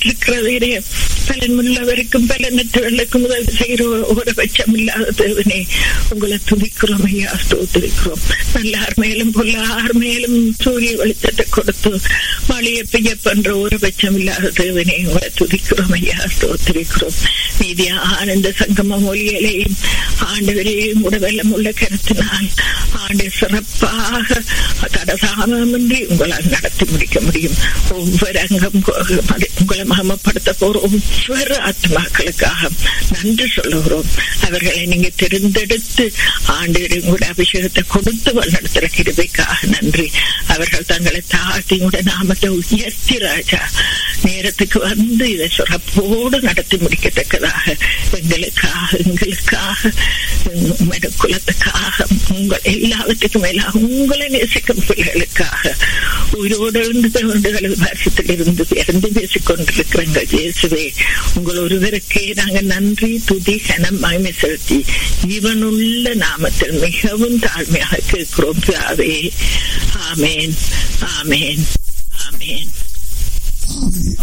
இருக்கிறவரே பலன் உள்ளவருக்கும் பலனற்றவர்களுக்கும் உதவி செய்கிற ஒரு பட்சம் இல்லாத தேவனே உங்களை துதிக்கிறோம் ஐயா ஸ்தோத்திரிக்கிறோம் நல்லார் மேலும் பொல்லார் மேலும் சூரிய வெளிச்சத்தை கொடுத்து மழையை பெய்ய பண்ற ஒரு பட்சம் இல்லாத தேவனே உங்களை துதிக்கிறோம் ஐயா ஸ்தோத்திரிக்கிறோம் மீதியா ஆனந்த சங்கம மொழிகளையும் ஆண்டவரையும் உடவெல்லாம் உள்ள கருத்தினால் ஆண்டு சிறப்பாக தடசாமின்றி உங்களால் நடத்தி முடிக்க முடியும் ஒவ்வொரு அங்கம் உங்களை மகமப்படுத்த போற ஒவ்வொரு ஆத்மாக்களுக்காக நன்றி சொல்லுகிறோம் அவர்களை நீங்க தெரிந்தெடுத்து ஆண்டு உங்களுடைய அபிஷேகத்தை கொடுத்து வழிநடத்துற கிருபைக்காக நன்றி அவர்கள் தங்களை தாழ்த்தி உங்களுடைய நாமத்தை உயர்த்தி ராஜா நேரத்துக்கு வந்து இதை சிறப்போடு நடத்தி முடிக்கத்தக்கதாக எங்களுக்காக எங்களுக்காக மனு குலத்துக்காக உங்கள் எல்லாவற்றுக்கும் மேலாக உங்களை நேசிக்கும் பிள்ளைகளுக்காக உயிரோடு இருந்து வருஷத்தில் இருந்து இறந்து பேசிக் கொண்டிருக்கிறங்க இயேசுவே உங்கள் ஒருவருக்கே நாங்கள் நன்றி துதி கனம் மகிமை செலுத்தி இவனுள்ள நாமத்தில் மிகவும் தாழ்மையாக கேட்கிறோம் பிதாவே ஆமேன் ஆமேன் ஆமேன்